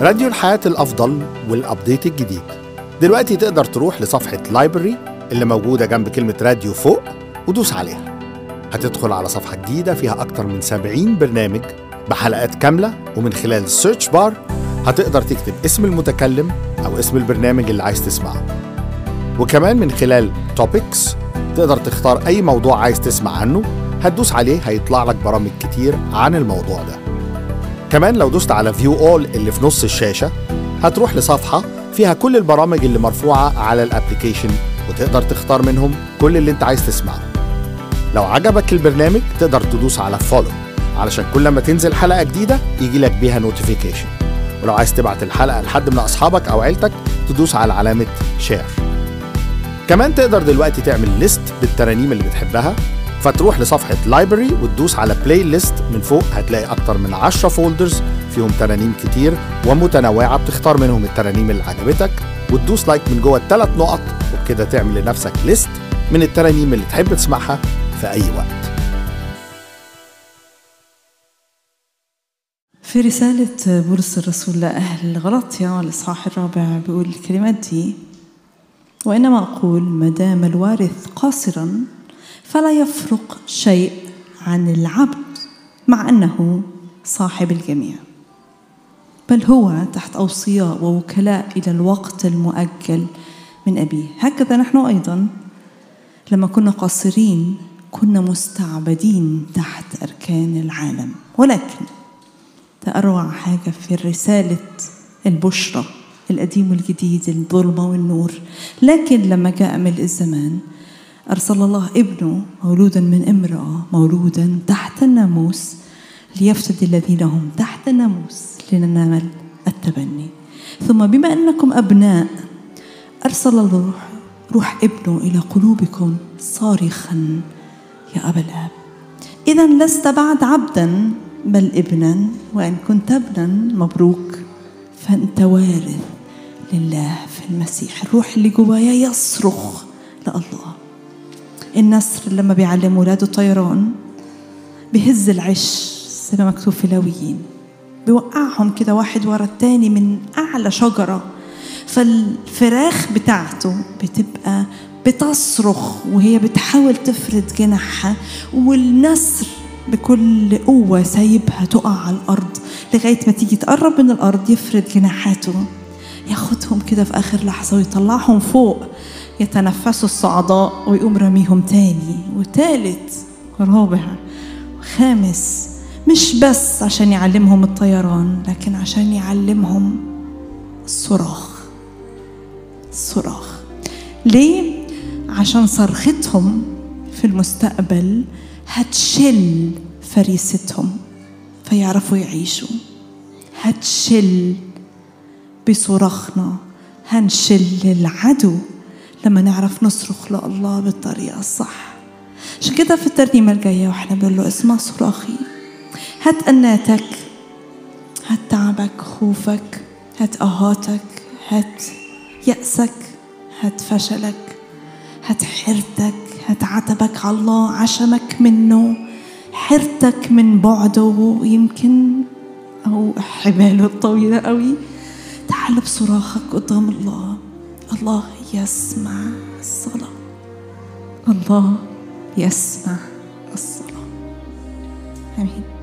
راديو الحياة الأفضل والأبديت الجديد دلوقتي تقدر تروح لصفحة لايبرري اللي موجودة جنب كلمة راديو فوق ودوس عليها هتدخل على صفحة جديدة فيها أكتر من 70 برنامج بحلقات كاملة ومن خلال السيرش بار هتقدر تكتب اسم المتكلم أو اسم البرنامج اللي عايز تسمعه وكمان من خلال توبكس تقدر تختار أي موضوع عايز تسمع عنه هتدوس عليه هيطلع لك برامج كتير عن الموضوع ده كمان لو دوست على فيو اول اللي في نص الشاشة هتروح لصفحة فيها كل البرامج اللي مرفوعة على الابليكيشن وتقدر تختار منهم كل اللي انت عايز تسمعه لو عجبك البرنامج تقدر تدوس على فولو علشان كل ما تنزل حلقة جديدة يجي لك بيها نوتيفيكيشن ولو عايز تبعت الحلقة لحد من أصحابك أو عيلتك تدوس على علامة شير كمان تقدر دلوقتي تعمل ليست بالترانيم اللي بتحبها فتروح لصفحة لايبرري وتدوس على بلاي ليست من فوق هتلاقي أكتر من 10 فولدرز فيهم ترانيم كتير ومتنوعة بتختار منهم الترانيم اللي عجبتك وتدوس لايك من جوه الثلاث نقط وبكده تعمل لنفسك ليست من الترانيم اللي تحب تسمعها في أي وقت في رسالة بولس الرسول لأهل غلطيا الإصحاح الرابع بيقول الكلمات دي وإنما أقول ما دام الوارث قاصرا فلا يفرق شيء عن العبد مع أنه صاحب الجميع بل هو تحت أوصياء ووكلاء إلى الوقت المؤجل من أبيه هكذا نحن أيضا لما كنا قاصرين كنا مستعبدين تحت أركان العالم ولكن ده أروع حاجة في رسالة البشرى القديم والجديد الظلمة والنور لكن لما جاء ملء الزمان أرسل الله ابنه مولودا من امرأة مولودا تحت الناموس ليفتدي الذين هم تحت الناموس لننال التبني ثم بما أنكم أبناء أرسل الروح روح ابنه إلى قلوبكم صارخا يا أبا الآب إذا لست بعد عبدا بل ابنا وإن كنت ابنا مبروك فأنت وارث لله في المسيح الروح اللي جوايا يصرخ لله النسر لما بيعلم ولاده طيران بيهز العش زي ما مكتوب في لاويين بيوقعهم كده واحد ورا التاني من أعلى شجرة فالفراخ بتاعته بتبقى بتصرخ وهي بتحاول تفرد جناحها والنسر بكل قوة سايبها تقع على الأرض لغاية ما تيجي تقرب من الأرض يفرد جناحاته ياخدهم كده في آخر لحظة ويطلعهم فوق يتنفسوا الصعداء ويقوم رميهم تاني وتالت ورابع وخامس مش بس عشان يعلمهم الطيران لكن عشان يعلمهم الصراخ الصراخ ليه؟ عشان صرختهم في المستقبل هتشل فريستهم فيعرفوا يعيشوا هتشل بصراخنا هنشل العدو لما نعرف نصرخ لله بالطريقة الصح عشان كده في الترنيمة الجاية واحنا بنقول له اسمع صراخي هات أناتك هات تعبك خوفك هات أهاتك هات يأسك هات فشلك هات حيرتك هات عتبك على الله عشمك منه حيرتك من بعده يمكن أو حباله الطويلة قوي تعال بصراخك قدام الله الله يسمع الصلاة الله يسمع الصلاة آمين